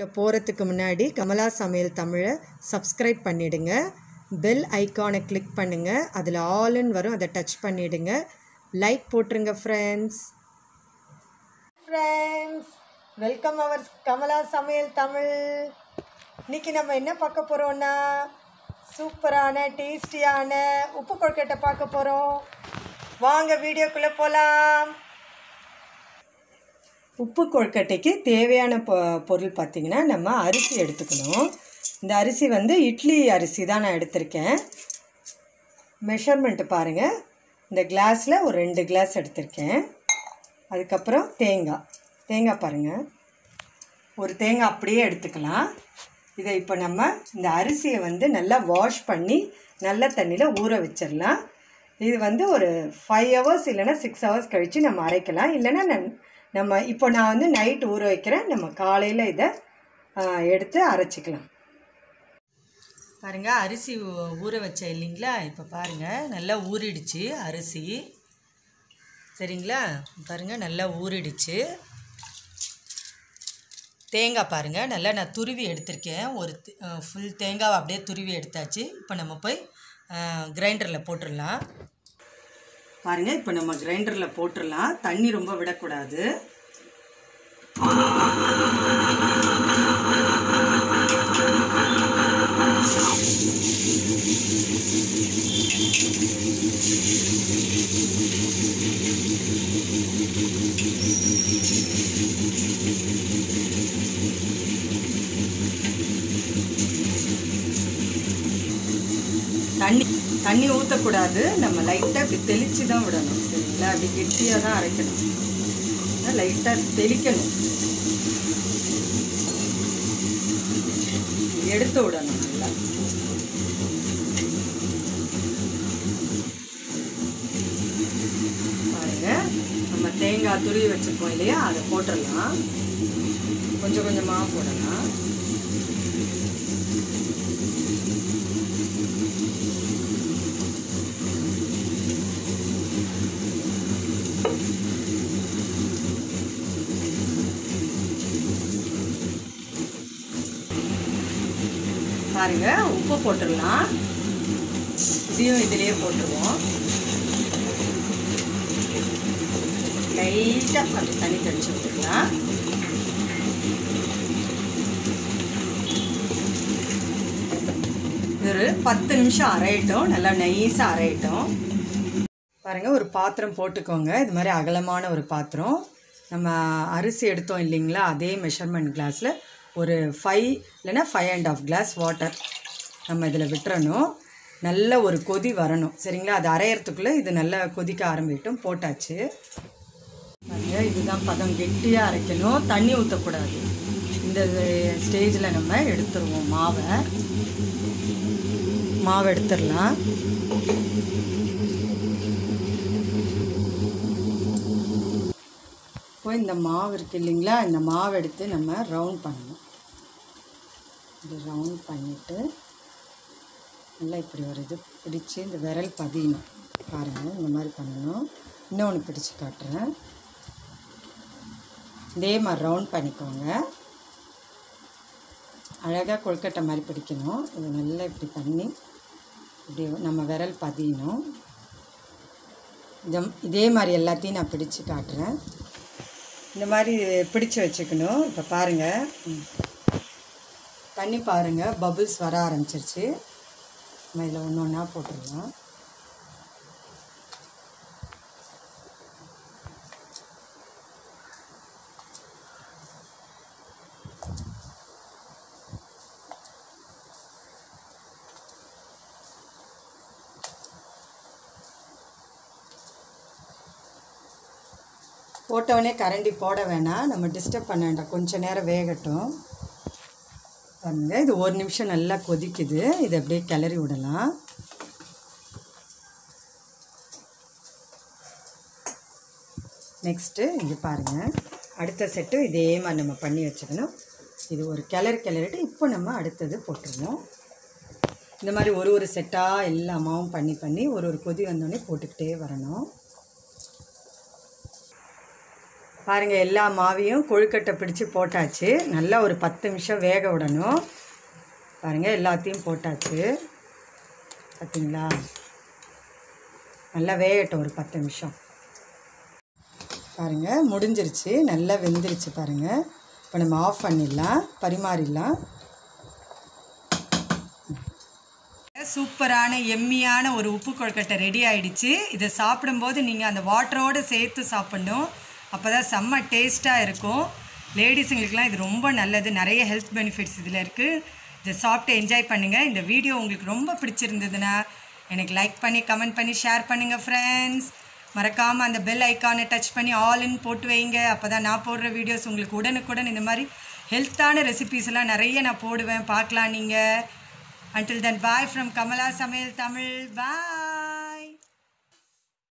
வீடியோக்குள்ளே போகிறதுக்கு முன்னாடி கமலா சமையல் தமிழை சப்ஸ்கிரைப் பண்ணிடுங்க பெல் ஐக்கானை கிளிக் பண்ணுங்கள் அதில் ஆல்னு வரும் அதை டச் பண்ணிடுங்க லைக் போட்டுருங்க friends friends welcome our Kamala சமையல் தமிழ் இன்னைக்கு நம்ம என்ன பார்க்க போகிறோம்னா சூப்பரான டேஸ்டியான உப்பு கொழுக்கட்டை பார்க்க போகிறோம் வாங்க வீடியோக்குள்ளே போகலாம் உப்பு கொழுக்கட்டைக்கு தேவையான பொ பொருள் பார்த்திங்கன்னா நம்ம அரிசி எடுத்துக்கணும் இந்த அரிசி வந்து இட்லி அரிசி தான் நான் எடுத்திருக்கேன் மெஷர்மெண்ட்டு பாருங்கள் இந்த கிளாஸில் ஒரு ரெண்டு கிளாஸ் எடுத்திருக்கேன் அதுக்கப்புறம் தேங்காய் தேங்காய் பாருங்கள் ஒரு தேங்காய் அப்படியே எடுத்துக்கலாம் இதை இப்போ நம்ம இந்த அரிசியை வந்து நல்லா வாஷ் பண்ணி நல்ல தண்ணியில் ஊற வச்சிடலாம் இது வந்து ஒரு ஃபைவ் ஹவர்ஸ் இல்லைன்னா சிக்ஸ் ஹவர்ஸ் கழித்து நம்ம அரைக்கலாம் இல்லைன்னா நன் நம்ம இப்போ நான் வந்து நைட் ஊற வைக்கிறேன் நம்ம காலையில் இதை ஆ, எடுத்து அரைச்சிக்கலாம் பாருங்கள் அரிசி ஊ- ஊற வச்சேன் இல்லைங்களா இப்போ பாருங்கள் நல்லா ஊறிடுச்சு அரிசி சரிங்களா பாருங்கள் நல்லா ஊறிடுச்சு தேங்காய் பாருங்கள் நல்லா நான் துருவி எடுத்திருக்கேன் ஒரு ஃபுல் தேங்காவை அப்படியே துருவி எடுத்தாச்சு இப்போ நம்ம போய் கிரைண்டரில் போட்டுடலாம் பாருங்கள் இப்போ நம்ம கிரைண்டரில் போட்டுடலாம் தண்ணி ரொம்ப விடக்கூடாது தண்ணி தண்ணி ஊற்றக்கூடாது நம்ம லைட்டாக இப்படி தெளித்து தான் விடணும் சரிங்களா அப்படி கெட்டியாக தான் அரைக்கணும் லைட்டாக தெளிக்கணும் எடுத்து விடணும் நல்லா பாருங்க நம்ம தேங்காய் துருவி வச்சுருக்கோம் இல்லையா அதை போட்டுடலாம் கொஞ்சம் கொஞ்சமாக போடலாம் பாருங்க உப்பு போட்டுடலாம் இதையும் இதிலேயே போட்டுருவோம் லைட்டாக அப்படி தண்ணி தெளிச்சு விட்டுக்கலாம் இது ஒரு பத்து நிமிஷம் அரையட்டும் நல்லா நைஸாக அரையட்டும் பாருங்கள் ஒரு பாத்திரம் போட்டுக்கோங்க இது மாதிரி அகலமான ஒரு பாத்திரம் நம்ம அரிசி எடுத்தோம் இல்லைங்களா அதே மெஷர்மெண்ட் கிளாஸில் ஒரு ஃபைவ் இல்லைன்னா five and half glass water நம்ம இதில் விட்டுறணும் நல்ல ஒரு கொதி வரணும் சரிங்களா அது அரையறதுக்குள்ளே இது நல்லா கொதிக்க ஆரம்பிட்டும் போட்டாச்சு பாருங்க இதுதான் பதம் கெட்டியாக அரைக்கணும் தண்ணி ஊற்றக்கூடாது இந்த ஸ்டேஜில் நம்ம எடுத்துருவோம் மாவை மாவை எடுத்துடலாம் இப்போ இந்த மாவு இருக்கு இல்லைங்களா இந்த மாவு எடுத்து நம்ம ரவுண்ட் பண்ணணும் இது ரவுண்ட் பண்ணிவிட்டு நல்லா இப்படி ஒரு இது பிடிச்சி இந்த விரல் பதியணும் பாருங்கள் இந்த மாதிரி பண்ணணும் இன்னொன்று பிடிச்சு காட்டுறேன் இதே மாதிரி ரவுண்ட் பண்ணிக்கோங்க அழகாக கொழுக்கட்டை மாதிரி பிடிக்கணும் இது நல்லா இப்படி பண்ணி இப்படி நம்ம விரல் பதியணும் இந்த இதே மாதிரி எல்லாத்தையும் நான் பிடிச்சு காட்டுறேன் இந்த மாதிரி பிடிச்சு வச்சுக்கணும் இப்போ பாருங்கள் ம். தண்ணி பாருங்கள் பபுள்ஸ் வர ஆரம்பிச்சிருச்சு நம்ம இதில் ஒன்று ஒன்றா போட்டுடலாம் போட்டவுடனே கரண்டி போட வேணாம் நம்ம டிஸ்டர்ப் பண்ண வேண்டாம் கொஞ்சம் நேரம் வேகட்டும் பாருங்க இது ஒரு நிமிஷம் நல்லா கொதிக்குது இதை அப்படியே கிளறி விடலாம் நெக்ஸ்ட்டு இங்கே பாருங்கள் அடுத்த செட்டு இதே மாதிரி நம்ம பண்ணி வச்சுக்கணும் இது ஒரு கிளறு கிளறிட்டு இப்போ நம்ம அடுத்தது போட்டுருவோம் இந்த மாதிரி ஒரு ஒரு செட்டாக எல்லாமாவும் பண்ணி பண்ணி ஒரு ஒரு கொதி வந்தோடனே போட்டுக்கிட்டே வரணும் பாருங்கள் எல்லா மாவையும் கொழுக்கட்டை பிடிச்சி போட்டாச்சு நல்லா ஒரு பத்து நிமிஷம் வேக விடணும் பாருங்கள் எல்லாத்தையும் போட்டாச்சு பார்த்தீங்களா நல்லா வேகட்டும் ஒரு பத்து நிமிஷம் பாருங்கள் முடிஞ்சிருச்சு நல்லா வெந்துருச்சு பாருங்கள் இப்போ நம்ம ஆஃப் பண்ணிடலாம் பரிமாறிடலாம் சூப்பரான எம்மியான ஒரு உப்பு கொழுக்கட்டை ரெடி ஆயிடுச்சு இதை சாப்பிடும்போது நீங்கள் அந்த வாட்டரோடு சேர்த்து சாப்பிடணும் அப்போ தான் செம்ம டேஸ்ட்டாக இருக்கும் லேடிஸுங்களுக்குலாம் இது ரொம்ப நல்லது நிறைய ஹெல்த் பெனிஃபிட்ஸ் இதில் இருக்குது இதை சாப்பிட்டு என்ஜாய் பண்ணுங்கள் இந்த வீடியோ உங்களுக்கு ரொம்ப பிடிச்சிருந்ததுன்னா எனக்கு லைக் பண்ணி கமெண்ட் பண்ணி ஷேர் பண்ணுங்கள் ஃப்ரெண்ட்ஸ் மறக்காமல் அந்த பெல் ஐக்கானை டச் பண்ணி ஆல்னு போட்டு வைங்க அப்போ தான் நான் போடுற வீடியோஸ் உங்களுக்கு உடனுக்குடன் இந்த மாதிரி ஹெல்த்தான ரெசிபீஸ் எல்லாம் நிறைய நான் போடுவேன் பார்க்கலாம் நீங்கள் Until then, bye from Kamala Samil Tamil. Bye.